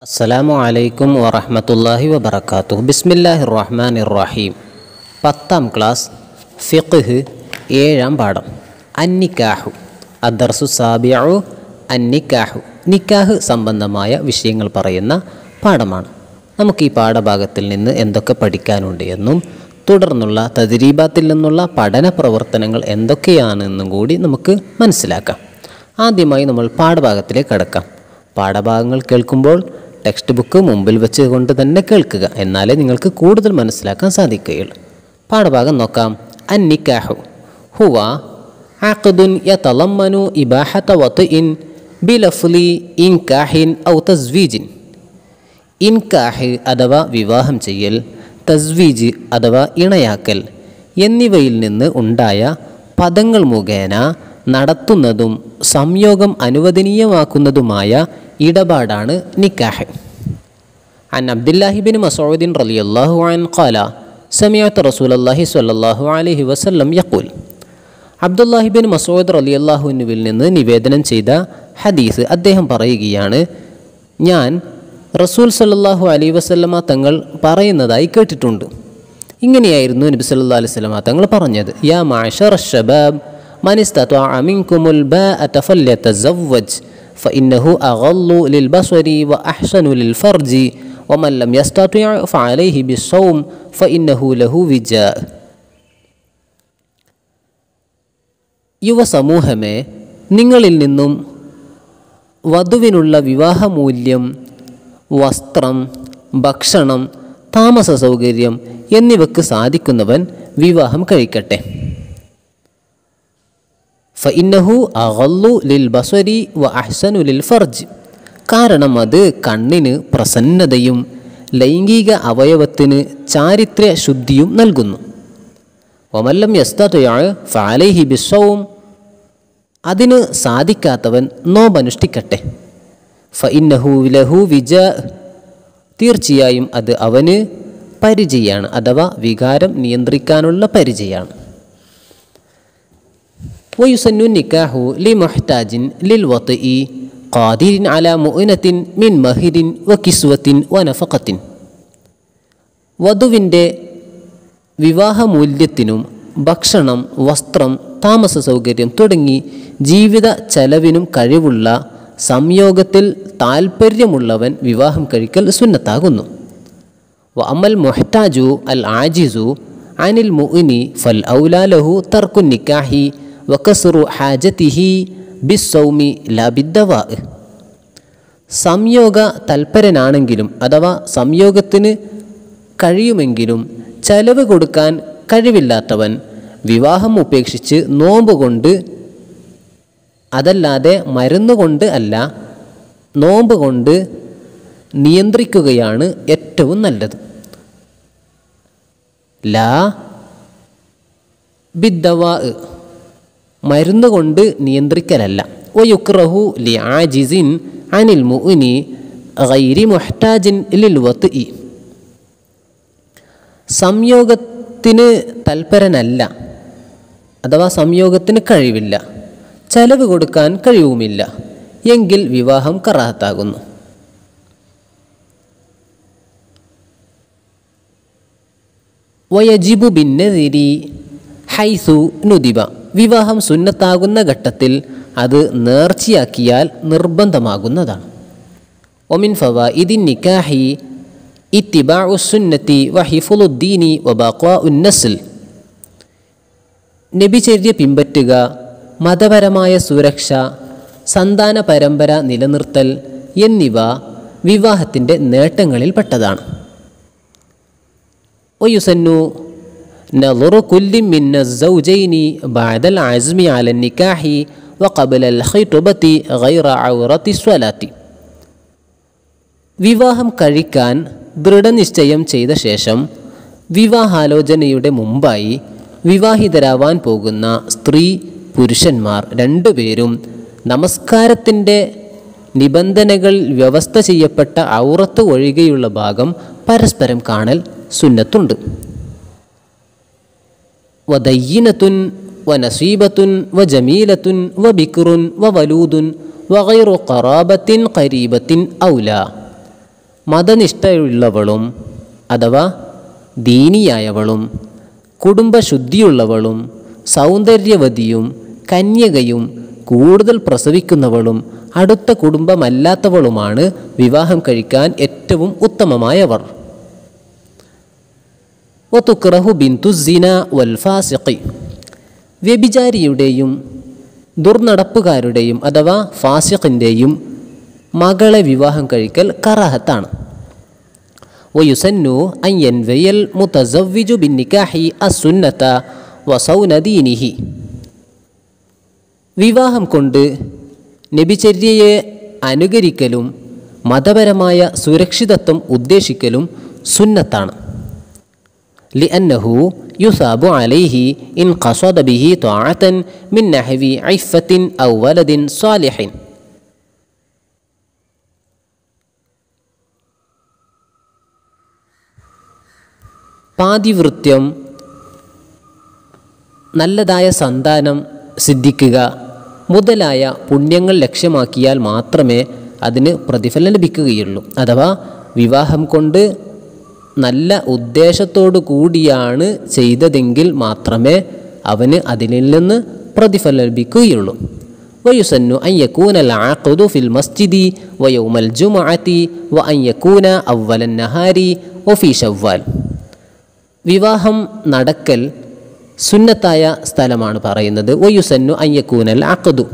അസ്സലാമു അലൈക്കും വറഹ്മത്തുള്ളാഹി വബറകാതുഹു ബിസ്മില്ലാഹിർ റഹ്മാനിർ റഹീം പത്താം ക്ലാസ് ഫിഖ്ഹ് ഏഴാം പാഠം അന്നിക്കാഹു അദർസു സാബിഉ അന്നിക്കാഹു നിക്കാഹ് സംബന്ധമായ വിഷയങ്ങൾ പറയുന്ന പാഠമാണ് നമുക്ക് ഈ പാഠഭാഗത്തിൽ നിന്ന് എന്തൊക്കെ പഠിക്കാനുണ്ട് എന്നും തുടർന്നുള്ള തദ്രീബാത്തിൽ നിന്നുള്ള പഠന പ്രവർത്തനങ്ങൾ എന്തൊക്കെയാണെന്നും കൂടി നമുക്ക് മനസ്സിലാക്കാം ആദ്യമായി നമ്മൾ പാഠഭാഗത്തിലേക്ക് കടക്കാം പാഠഭാഗങ്ങൾ കേൾക്കുമ്പോൾ ടെക്സ്റ്റ് ബുക്ക് മുമ്പിൽ വെച്ചുകൊണ്ട് തന്നെ കേൾക്കുക എന്നാലേ നിങ്ങൾക്ക് കൂടുതൽ മനസ്സിലാക്കാൻ സാധിക്കുകയുള്ളൂ പാഠഭാഗം നോക്കാം അന്നിക്കാഹു ഹുവ ആഖദുൻ യതളമ്മനു ഇബാഹത വത്ഇൻ ബിലഫ്ലി ഇൻകാഹിൻ ഔ തസ്വീജിൻ ഇൻകാഹ് അഥവാ വിവാഹം ചെയ്യൽ തസ്വീജ് അഥവാ ഇണയാക്കൽ എന്നിവയിൽ നിന്ന് ഉണ്ടായ പദങ്ങൾ മുഖേന നടത്തുന്നതും സംയോഗം അനുവദനീയമാക്കുന്നതുമായ ഇടപാടാണ് നിക്കാഹ് عن عبد الله بن مسعود رضي الله عنه قال سمعت رسول الله صلى الله عليه وسلم يقول അബ്ദുല്ലാഹി ബിൻ മസൂദ് റലിയല്ലാഹുവിനുവിൽ നിന്ന് നിവേദനം ചെയ്ത ഹദീസ് അദ്ദേഹം പറയുകയാണ് ഞാൻ റസൂൽ സല്ലല്ലാഹു അലൈ വസല്ലമ തങ്ങൾ പറയുന്നതായി കേട്ടിട്ടുണ്ട് ഇങ്ങനെയായിരുന്നു നബി സല്ലല്ലാഹു അലൈഹി വസല്ലമ തങ്ങൾ പറഞ്ഞത് യാ മാഷറ ഷബാബ് من استطاع منكم الباءة فليتزوج فإنه أغل للبصر وأحسن للفرج ومن لم يستطع فعليه بالصوم فإنه له وجاء യുവസമൂഹമേ നിങ്ങളിൽ നിന്നും വധുവിനുള്ള വിവാഹമൂല്യം വസ്ത്രം ഭക്ഷണം താമസ സൗകര്യം എന്നിവക്ക് സാധിക്കുന്നവൻ വിവാഹം കഴിക്കട്ടെ ഫഇന്നഹു അഗല്ലു ലിൽ ബസരി വ അഹ്സനു ലിൽ ഫർജ് കാരണം അത് കണ്ണിന് പ്രസന്നതയും ലൈംഗിക അവയവത്തിന് ചാരിത്ര്യ ശുദ്ധിയും നൽകുന്നു ഒമല്ലം യസ്തയാൾ ഫാലൈഹി ബിസ്സവും അതിന് സാധിക്കാത്തവൻ നോമ്പനുഷ്ഠിക്കട്ടെ ഫഇന്നഹു ലഹു വിജ തീർച്ചയായും അത് അവന് പരിചയാണ് അഥവാ വികാരം നിയന്ത്രിക്കാനുള്ള പരിചയാണ് ويسن النكاح لمحتاج للوطئ قادر على مؤنة من مهر وكسوة ونفقة വധുവിൻ്റെ വിവാഹമൂല്യത്തിനും ഭക്ഷണം വസ്ത്രം താമസ സൗകര്യം തുടങ്ങി ജീവിത ചെലവിനും കഴിവുള്ള സംയോഗത്തിൽ താൽപ്പര്യമുള്ളവൻ വിവാഹം കഴിക്കൽ സുന്നത്താകുന്നു വ അമൽ മൊഹ്താജു അൽ ആജിസു അനിൽ മുഇനി ഫൽ ഔലാലഹു തർക്കു നിക്കാഹി വക്കസുറു ഹാജത്തിഹി ബിസ്സൗമി ലബിദ്ദവാ സംയോഗ തൽപരനാണെങ്കിലും അഥവാ സംയോഗത്തിന് കഴിയുമെങ്കിലും ചെലവ് കൊടുക്കാൻ കഴിവില്ലാത്തവൻ വിവാഹം ഉപേക്ഷിച്ച് നോമ്പ് കൊണ്ട് അതല്ലാതെ മരുന്നുകൊണ്ട് അല്ല നോമ്പ് കൊണ്ട് നിയന്ത്രിക്കുകയാണ് ഏറ്റവും നല്ലത് ലാ ബിദ്ദവാ മരുന്ന് കൊണ്ട് നിയന്ത്രിക്കലല്ല വയുക്രഹു ലി ആജിസിൻ അനിൽ മുഅ്നി ഗൈരി മുഹ്താജിൻ ലിൽ വത്ഇ സംയോഗത്തിന് തൽപരനല്ല അഥവാ സംയോഗത്തിന് കഴിവില്ല ചെലവ് കൊടുക്കാൻ കഴിവുമില്ല എങ്കിൽ വിവാഹം കറാഹത്താകുന്നു വയജിബു ബിന്നതിരി ഹൈസു നുദിബ വിവാഹം സുന്നത്താകുന്ന ഘട്ടത്തിൽ അത് നേർച്ചയാക്കിയാൽ നിർബന്ധമാകുന്നതാണ് ഒമിൻ ഫവ ഇതിൻ നിക്കാഹി ഇത്തിബാഉ സുന്നത്തി വഹിഫുലുദ്ദീനി വബാഖ്വാ ഉന്നസിൽ നബിചര്യ പിമ്പറ്റുക മതപരമായ സുരക്ഷ സന്താന പരമ്പര നിലനിർത്തൽ എന്നിവ വിവാഹത്തിൻ്റെ നേട്ടങ്ങളിൽപ്പെട്ടതാണ് ഒയുസന്നു نظر كل من الزوجين بعد العزم على النكاح وقبل الخطبة غير عورة الصلاة വിവാഹം കഴിക്കാൻ ദൃഢനിശ്ചയം ചെയ്ത ശേഷം വിവാഹാലോചനയുടെ മുമ്പായി വിവാഹിതരാവാൻ പോകുന്ന സ്ത്രീ പുരുഷന്മാർ രണ്ടുപേരും നമസ്കാരത്തിൻ്റെ നിബന്ധനകൾ വ്യവസ്ഥ ചെയ്യപ്പെട്ട ഔറത്ത് ഒഴികെയുള്ള ഭാഗം പരസ്പരം കാണൽ സുന്നത്തുണ്ട് വദയ്യനത്തുൻ വനസീബത്തുൻ വജമീലത്തുൻ വബിക്റുൻ വവലൂദുൻ വഗൈറു ഖറാബത്തിൻ ഖരീബത്തിൻ ഔല മതനിഷ്ഠയുള്ളവളും അഥവാ ദീനിയായവളും കുടുംബശുദ്ധിയുള്ളവളും സൗന്ദര്യവതിയും കന്യകയും കൂടുതൽ പ്രസവിക്കുന്നവളും അടുത്ത കുടുംബമല്ലാത്തവളുമാണ് വിവാഹം കഴിക്കാൻ ഏറ്റവും ഉത്തമമായവർ ഒത്തുക്രഹു ബിന്തു സിന വൽഫാസിഖി വ്യഭിചാരിയുടെയും ദുർനടപ്പുകാരുടെയും അഥവാ ഫാസിഖിൻ്റെയും മകളെ വിവാഹം കഴിക്കൽ കറാഹത്താണ് വയുസന്നു അയ്യൻ വയൽ മുതസവ്വിജു ബിന്നിക്കാഹി അസുന്നത്ത വസൗനദീനിഹി വിവാഹം കൊണ്ട് നബിചര്യയെ അനുകരിക്കലും മതപരമായ സുരക്ഷിതത്വം ഉദ്ദേശിക്കലും സുന്നത്താണ് لأنه يثاب عليه إن قصد به طاعة من نحو عفة أو ولد صالح പാതിവൃത്യം നല്ലതായ സന്താനം സിദ്ധിക്കുക മുതലായ പുണ്യങ്ങൾ ലക്ഷ്യമാക്കിയാൽ മാത്രമേ അതിന് പ്രതിഫലം ലഭിക്കുകയുള്ളൂ അഥവാ വിവാഹം കൊണ്ട് നല്ല ഉദ്ദേശത്തോടു കൂടിയാണ് ചെയ്തതെങ്കിൽ മാത്രമേ അവന് അതിൽ നിന്ന് പ്രതിഫലം ലഭിക്കുകയുള്ളൂ വയുസന്നു അൻ യക്കൂന العقد في المسجد ويوم الجمعة وأن يكون أول النهار وفي شوال വിവാഹം നടക്കൽ സുന്നത്തായ സ്ഥലമാണ് പറയുന്നത് വയുസന്നു അയ്യക്കൂനൽ അക്കതു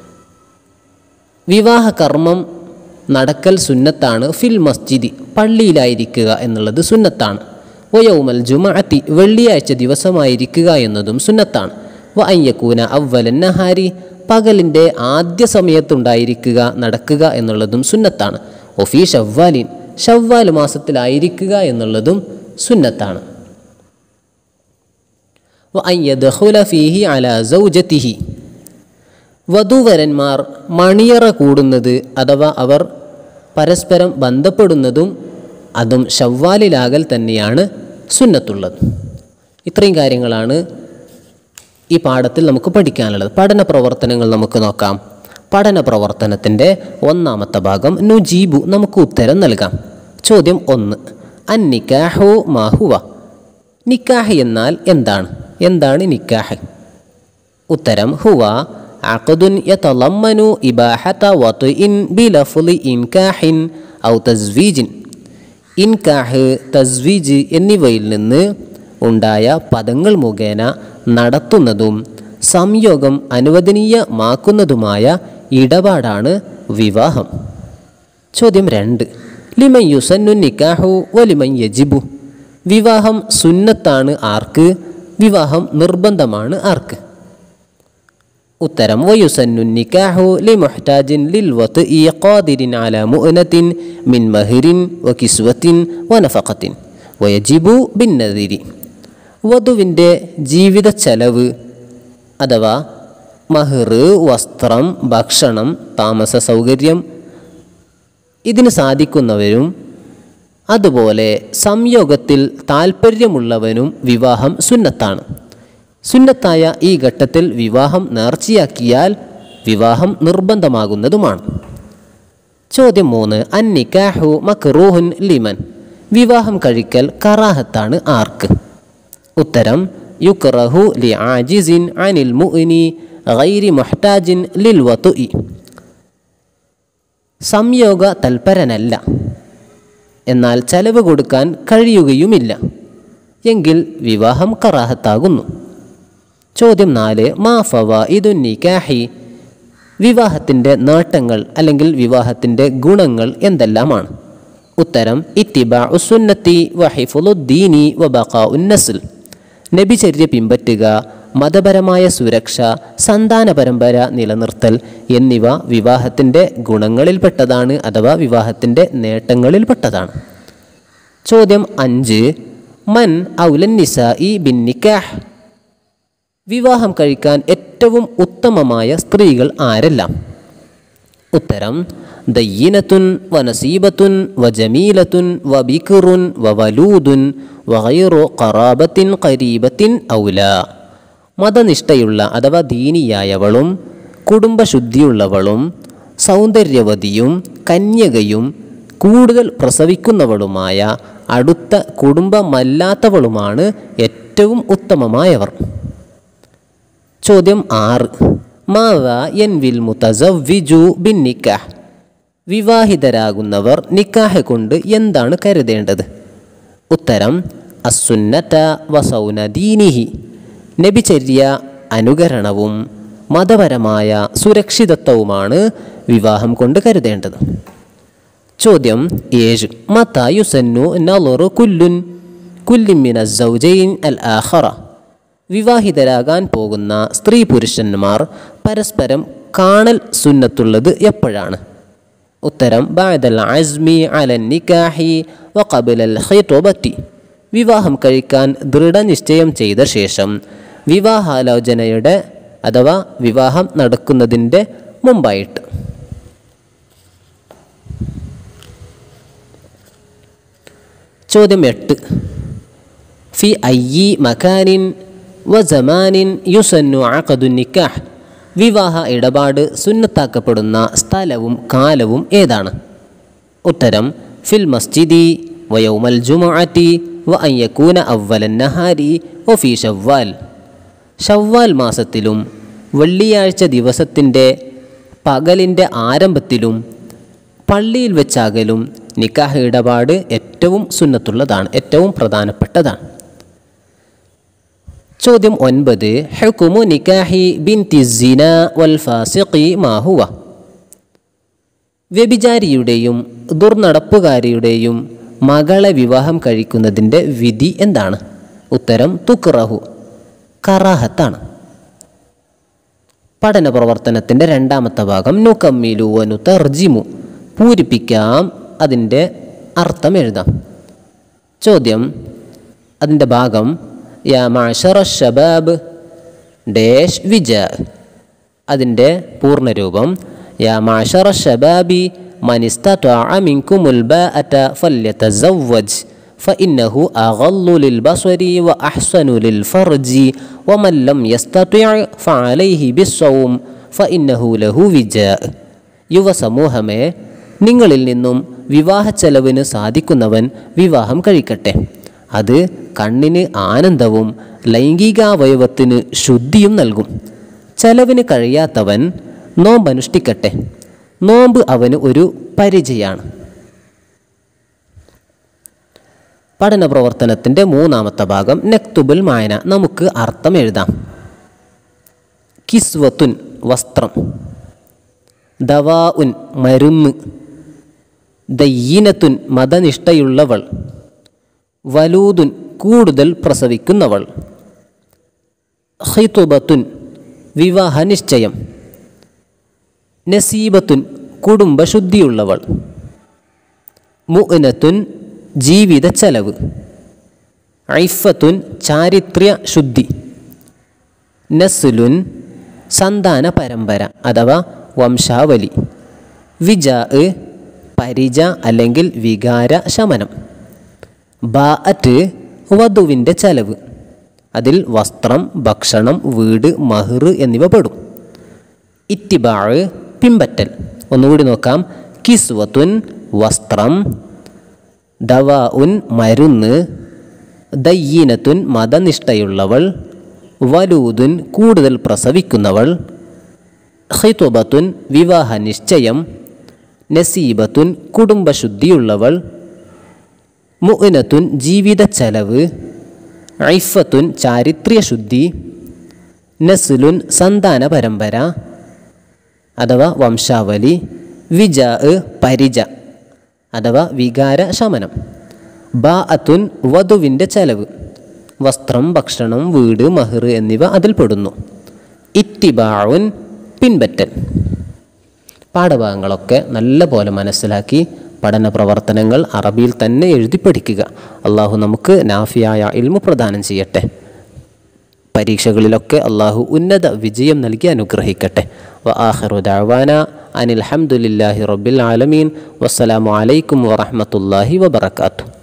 വിവാഹ കർമ്മം നടക്കൽ സുന്നത്താണ് ഫിൽ മസ്ജിദി പള്ളിയിലായിരിക്കുക എന്നുള്ളത് സുന്നത്താണ് വയൗമൽ ജുമഅത്തി വെള്ളിയാഴ്ച ദിവസമായിരിക്കുക എന്നതും സുന്നത്താണ് വ അയ്യക്കൂന അവ്വലൻ നഹാരി പകലിൻ്റെ ആദ്യ സമയത്തുണ്ടായിരിക്കുക നടക്കുക എന്നുള്ളതും സുന്നത്താണ് ഒഫി ഷവ്വാലിൻ ഷവ്വാൽ മാസത്തിലായിരിക്കുക എന്നുള്ളതും സുന്നത്താണ് വ അയ്യദ്ഖുല ഫീഹി അല സൗജത്തിഹി വധൂവരന്മാർ മണിയറ കൂടുന്നത് അഥവാ അവർ പരസ്പരം ബന്ധപ്പെടുന്നതും അതും ഷവ്വാലിലാകൽ തന്നെയാണ് സുന്നത്തുള്ളത് ഇത്രയും കാര്യങ്ങളാണ് ഈ പാഠത്തിൽ നമുക്ക് പഠിക്കാനുള്ളത് പഠന പ്രവർത്തനങ്ങൾ നമുക്ക് നോക്കാം പഠന പ്രവർത്തനത്തിൻ്റെ ഒന്നാമത്തെ ഭാഗം നുജീബു നമുക്ക് ഉത്തരം നൽകാം ചോദ്യം ഒന്ന് അൻ നിക്കാഹു മാഹുവ നിക്കാഹ് എന്നാൽ എന്താണ് എന്താണ് നിക്കാഹ് ഉത്തരം ഹുവ عقد يتضمن إباحة وطئ بلفظ إنكاح أو تزويج ഇൻകാഹ് തസ്വീജ് എന്നിവയിൽ നിന്ന് ഉണ്ടായ പദങ്ങൾ മുഖേന നടത്തുന്നതും സംയോഗം അനുവദനീയമാക്കുന്നതുമായ ഇടപാടാണ് വിവാഹം ചോദ്യം രണ്ട് ലിമൻ യുസന്നു നിക്കാഹു വലിമൻ യജിബു വിവാഹം സുന്നത്താണ് ആർക്ക് വിവാഹം നിർബന്ധമാണ് ആർക്ക് ഉത്തരം വയുസന്നു നിക്കാഹു ലിമുഹ്താജിൻ ലിൽ വത്ഇ ഖാദിരിൻ അലാ മുഅനത്തിൻ മിൻ മഹ്റിൻ വകിസ്വത്തിൻ വനഫഖത്തിൻ വയജിബു ബിന്നദിരി വധുവിൻ്റെ ജീവിത ചെലവ് അഥവാ മഹർ വസ്ത്രം ഭക്ഷണം താമസ സൗകര്യം ഇതിന് സാധിക്കുന്നവരും അതുപോലെ സംയോഗത്തിൽ താൽപ്പര്യമുള്ളവനും വിവാഹം സുന്നത്താണ് സുന്നത്തായ ഈ ഘട്ടത്തിൽ വിവാഹം നേർച്ചയാക്കിയാൽ വിവാഹം നിർബന്ധമാകുന്നതുമാണ് ചോദ്യം മൂന്ന് അന്നിക്കാഹു മക്റൂഹുൻ ലിമൻ വിവാഹം കഴിക്കൽ കറാഹത്താണ് ആർക്ക് ഉത്തരം യുക്റഹു ലി ആജിസിൻ അനിൽ മുഅ്നി ഗൈരി മുഹ്താജിൻ ലിൽ വതുഇ സംയോഗ തൽപരനല്ല എന്നാൽ ചെലവ് കൊടുക്കാൻ കഴിയുകയുമില്ല എങ്കിൽ വിവാഹം കറാഹത്താകുന്നു ചോദ്യം നാല് മാ ഫവ ഇതു നിക്കാഹി വിവാഹത്തിൻ്റെ നേട്ടങ്ങൾ അല്ലെങ്കിൽ വിവാഹത്തിൻ്റെ ഗുണങ്ങൾ എന്തെല്ലാമാണ് ഉത്തരം ഇത്തിബാ ഉസുന്നത്തി വഹിഫുലുദ്ദീനി വബഖാ ഉന്നസ്ൽ നബിചര്യ പിമ്പറ്റുക മതപരമായ സുരക്ഷ സന്താന പരമ്പര നിലനിർത്തൽ എന്നിവ വിവാഹത്തിൻ്റെ ഗുണങ്ങളിൽപ്പെട്ടതാണ് അഥവാ വിവാഹത്തിൻ്റെ നേട്ടങ്ങളിൽപ്പെട്ടതാണ് ചോദ്യം അഞ്ച് മൻ ഔലൻ നിസായി ബിൻ നിക്കാഹ് വിവാഹം കഴിക്കാൻ ഏറ്റവും ഉത്തമമായ സ്ത്രീകൾ ആരെല്ലാം ഉത്തരം ദയ്യനത്തുൻ വനസീബത്തുൻ വജമീലത്തുൻ വബിക്കുറുൻ വവലൂദുൻ വഗൈറു ഖറാബത്തിൻ ഖരീബത്തിൻ ഔല മതനിഷ്ഠയുള്ള അഥവാ ദീനിയായവളും കുടുംബശുദ്ധിയുള്ളവളും സൗന്ദര്യവതിയും കന്യകയും കൂടുതൽ പ്രസവിക്കുന്നവളുമായ അടുത്ത കുടുംബമല്ലാത്തവളുമാണ് ഏറ്റവും ഉത്തമമായവർ ചോദ്യം ആറ് മാവ എൻ വിൽ മുതസവ്വിജു ബിൻ നിക്കാഹ് വിവാഹിതരാകുന്നവർ നിക്കാഹ് കൊണ്ട് എന്താണ് കരുതേണ്ടത് ഉത്തരം അസുന്നത വസൗന ദീനിഹി നബിചര്യ അനുകരണവും മതപരമായ സുരക്ഷിതത്വവുമാണ് വിവാഹം കൊണ്ട് കരുതേണ്ടത് ചോദ്യം ഏഴ് മത്തായുസന്നു നളുറു കുല്ലുൻ കുല്ലിമിന സൗജൈൻ അൽ ആഖറ വിവാഹിതരാകാൻ പോകുന്ന സ്ത്രീ പുരുഷന്മാർ പരസ്പരം കാണൽ സുന്നത്തുള്ളത് എപ്പോഴാണ് ഉത്തരം ബാദൽ അസ്മി അലൻ നിക്കാഹി വഖബുലൽ ഖൈതുബത്തി വിവാഹം കഴിക്കാൻ ദൃഢനിശ്ചയം ചെയ്ത ശേഷം വിവാഹാലോചനയുടെ അഥവാ വിവാഹം നടക്കുന്നതിൻ്റെ മുമ്പായിട്ട് ചോദ്യം എട്ട് ഫി അയ്യി മക്കാനിൻ വസമാനിൻ യുസന്നു അഖദു നിക്കാഹ് വിവാഹ ഇടപാട് സുന്നത്താക്കപ്പെടുന്ന സ്ഥലവും കാലവും ഏതാണ് ഉത്തരം ഫിൽ മസ്ജിദി വയൗമൽ ജുമുഅത്തി വ അയ്യക്കൂന അവ്വലൻ നഹാരി വഫി ഷവ്വാൽ ഷവ്വാൽ മാസത്തിലും വെള്ളിയാഴ്ച ദിവസത്തിൻ്റെ പകലിൻ്റെ ആരംഭത്തിലും പള്ളിയിൽ വെച്ചാകലും നിക്കാഹ് ഇടപാട് ഏറ്റവും സുന്നത്തുള്ളതാണ് ഏറ്റവും പ്രധാനപ്പെട്ടതാണ് ചോദ്യം ഒൻപത് ഹുക്കുമു നിക്കാഹി ബിൻ തിസിന വൽ ഫാസിഖി മാഹുവ വ്യഭിചാരിയുടെയും ദുർനടപ്പുകാരിയുടെയും മകളെ വിവാഹം കഴിക്കുന്നതിൻ്റെ വിധി എന്താണ് ഉത്തരം തുക്റഹു കറാഹത്താണ് പഠന പ്രവർത്തനത്തിൻ്റെ രണ്ടാമത്തെ ഭാഗം നുക്കമ്മിലു വനു തർജിമു പൂരിപ്പിക്കാം അതിൻ്റെ അർത്ഥം എഴുതാം ചോദ്യം അതിൻ്റെ ഭാഗം യാ മാഷറ ഷബാബ് ഡേഷ് വിജ അതിൻ്റെ പൂർണ്ണരൂപം യാ മാഷറ ഷബാബി മനിസ്തത്വഅ മിൻകുമുൽ ബാഅത ഫല്യതസവ്വജ് فإنه أغل للبصر وأحسن للفرج ومن لم يستطع فعليه بالصوم فإنه له وجاء യുവസമൂഹമേ നിങ്ങളിൽ നിന്നും വിവാഹ ചെലവിന് സാധിക്കുന്നവൻ വിവാഹം കഴിക്കട്ടെ അത് കണ്ണിന് ആനന്ദവും ലൈംഗികാവയവത്തിന് ശുദ്ധിയും നൽകും ചെലവിന് കഴിയാത്തവൻ നോമ്പനുഷ്ഠിക്കട്ടെ നോമ്പ് അവന് ഒരു പരിചയാണ് പഠന പ്രവർത്തനത്തിൻ്റെ മൂന്നാമത്തെ ഭാഗം നെക്തുബുൽ മായന നമുക്ക് അർത്ഥം എഴുതാം കിസ്വത്തുൻ വസ്ത്രം ദവാ ഉൻ മരുന്ന് ദയ്യനത്തുൻ മതനിഷ്ഠയുള്ളവൾ വലൂതുൻ കൂടുതൽ പ്രസവിക്കുന്നവൾ ഹിതുബത്തുൻ വിവാഹ നിശ്ചയം നസീബത്തുൻ കുടുംബശുദ്ധിയുള്ളവൾ മുഅനത്തുൻ ജീവിത ചെലവ് ഐഫത്തുൻ ചാരിത്ര്യ ശുദ്ധി നസ്ലുൻ സന്താന പരമ്പര അഥവാ വംശാവലി വിജ പരിച അല്ലെങ്കിൽ വികാര ശമനം ബാഅറ്റ് വധുവിൻ്റെ ചെലവ് അതിൽ വസ്ത്രം ഭക്ഷണം വീട് മഹർ എന്നിവ പെടും ഇത്തിബാഴ് പിമ്പറ്റൽ ഒന്നുകൂടി നോക്കാം കിസ്വത്തുൻ വസ്ത്രം ദവ ഉൻ മരുന്ന് ദയ്യീനത്തുൻ മതനിഷ്ഠയുള്ളവൾ വലൂതുൻ കൂടുതൽ പ്രസവിക്കുന്നവൾ ഹിതുബത്തുൻ വിവാഹ നിശ്ചയം നസീബത്തുൻ കുടുംബശുദ്ധിയുള്ളവൾ മുഅനത്തുൻ ജീവിത ചെലവ് ഐഫത്തുൻ ചാരിത്ര്യശുദ്ധി നസ്ലുൻ സന്താന പരമ്പര അഥവാ വംശാവലി വിജ പരിച അഥവാ വികാര ശമനം ബാ അത്തുൻ വധുവിൻ്റെ ചെലവ് വസ്ത്രം ഭക്ഷണം വീട് മഹർ എന്നിവ അതിൽ പെടുന്നു ഇത്തിബാവുൻ പിൻപറ്റൽ പാഠഭാഗങ്ങളൊക്കെ നല്ല പോലെ മനസ്സിലാക്കി പഠന പ്രവർത്തനങ്ങൾ അറബിയിൽ തന്നെ എഴുതി പഠിക്കുക അള്ളാഹു നമുക്ക് നാഫിയായ ഇൽമു പ്രദാനം ചെയ്യട്ടെ പരീക്ഷകളിലൊക്കെ അള്ളാഹു ഉന്നത വിജയം നൽകി അനുഗ്രഹിക്കട്ടെ വ ആഖിറു ദഅവാന അനിൽ ഹംദുലില്ലാഹി റബ്ബിൽ ആലമീൻ വസ്സലാമു അലൈക്കും വറഹ്മത്തുള്ളാഹി വബറകാതുഹു